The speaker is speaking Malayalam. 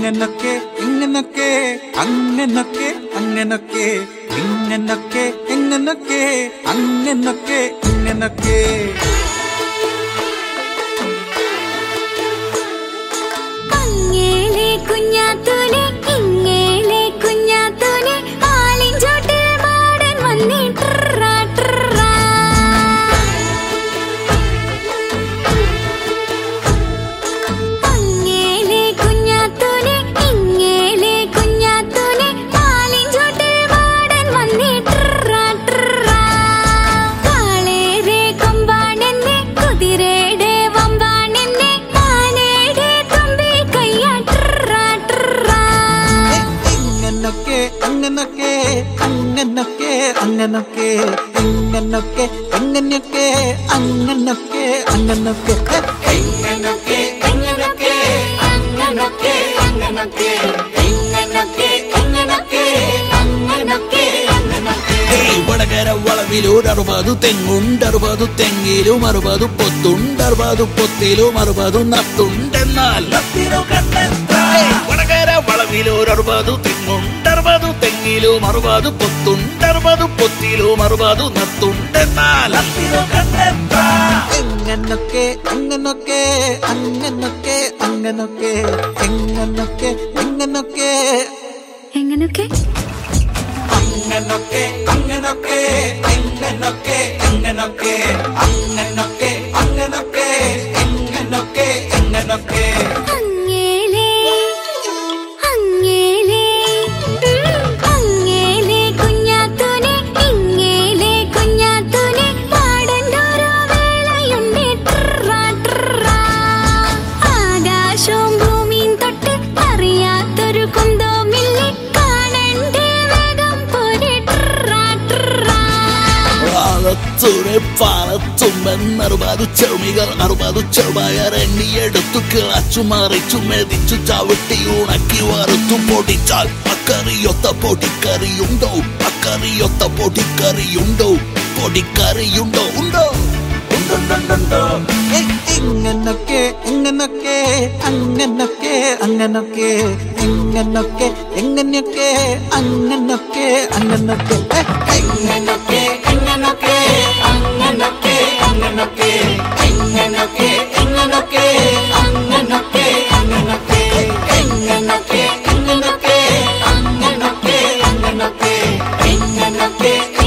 ഇങ്ങനൊക്കെ ഇങ്ങനൊക്കെ അങ്ങനൊക്കെ അങ്ങനൊക്കെ ഇങ്ങനൊക്കെ ഇങ്ങനൊക്കെ അങ്ങനൊക്കെ ഇങ്ങനൊക്കെ അങ്ങേലെ കുഞ്ഞാത്തൂനെ ഇങ്ങേലെ കുഞ്ഞാത്തൂനെ ആലിഞ്ചോട്ടിൽ മാടൻ വന്നേ ട്രാ ട്രാ അങ്ങേലെ കുഞ്ഞാത്തൂനെ ഇങ്ങേലെ കുഞ്ഞാത്തൂനെ ആലിഞ്ചോട്ടിൽ മാടൻ വന്നേ ട്രാ ട്രാ കാളേരെ കൊമ്പാണെന്നെ കുതിരയുടെ വമ്പാണെന്നെ ആനയുടെ തുമ്പി കയ്യാ ട്രാ ട്രാ ഇങ്ങനൊക്കെ അങ്ങനൊക്കെ അങ്ങനൊക്കെ അങ്ങനൊക്കെ ഇങ്ങനൊക്കെ എങ്ങനെയൊക്കെ അങ്ങനൊക്കെ അങ്ങനൊക്കെ എങ്ങനൊക്കെ എങ്ങനൊക്കെ അങ്ങനൊക്കെ അങ്ങനൊക്കെ എങ്ങനൊക്കെ എങ്ങനൊക്കെ അങ്ങനൊക്കെ അങ്ങനൊക്കെ ഏയ് വടകര വളവിലൂർ അറുപതു തെങ്ങുണ്ടറുപതു തെങ്ങിലും അറുപതു പൊത്തുണ്ടറുപതു പൊത്തിലും അറുപതു നത്തുണ്ടെന്നാൽ നത്തിനു കണ്ണെത്ര? ഏയ് വടകര വളവിലൂർ അറുപതു തെങ്ങുണ്ടറുപതു തെങ്ങിലും അറുപതു പൊത്തുണ്ടറുപതു പൊത്തിലും അറുപതു നത്തുണ്ടെന്നാൽ നത്തിനു കണ്ണെത്ര? എങ്ങനൊക്കെ അങ്ങനൊക്കെ അങ്ങനൊക്കെ അങ്ങനൊക്കെ എങ്ങനൊക്കെ എങ്ങനൊക്കെ എങ്ങനൊക്കെ അങ്ങനൊക്കെ അങ്ങനൊക്കെ എങ്ങനൊക്കെ എങ്ങനൊക്കെ അങ്ങനൊക്കെ അങ്ങനൊക്കെ എങ്ങനൊക്കെ എങ്ങനൊക്കെ അങ്ങേലേ അങ്ങേലേ അങ്ങേലേ കുഞ്ഞാത്തൂനെ ഇങ്ങേലേ കുഞ്ഞാത്തൂനെ പാടണ്ടോരോ വേളയുണ്ട് ട്രാ ട്രാ ആകാശവും ഭൂമിയും തൊട്ട് അറിയാത്തൊരു കുന്തവുമില്ലേ കാണണ്ടേ വേഗം പോരെ ട്രാ ട്രാ പാലത്തൂരെ പാലത്തുമ്പൻ അറുപതു ചെറുമികൾ അറുപതു ചെറുപയർ എണ്ണിയെടുത്തു കിളച്ചു മറിച്ചു മെതിച്ചു ചവിട്ടി ഉണക്കി വറുത്തു പൊടിച്ചാൽ അക്കറിയൊത്ത പൊടിക്കറിയുണ്ടോ അക്കറിയൊത്ത പൊടിക്കറിയുണ്ടോ പൊടിക്കറിയുണ്ടോ ഉണ്ടോ ഉണ്ടുണ്ടുണ്ടുണ്ടോ ഏയ് ഇങ്ങനൊക്കെ ഇങ്ങനൊക്കെ അങ്ങനൊക്കെ അങ്ങനൊക്കെ എങ്ങനൊക്കെ എങ്ങനെയൊക്കെ അങ്ങനൊക്കെ അങ്ങനൊക്കെ എങ്ങനൊക്കെ എങ്ങനൊക്കെ അങ്ങനൊക്കെ അങ്ങനൊക്കെ എങ്ങനൊക്കെ എങ്ങനൊക്കെ അങ്ങനൊക്കെ അങ്ങനൊക്കെ എങ്ങനൊക്കെ എങ്ങനൊക്കെ അങ്ങനൊക്കെ അങ്ങനൊക്കെ എങ്ങനൊക്കെ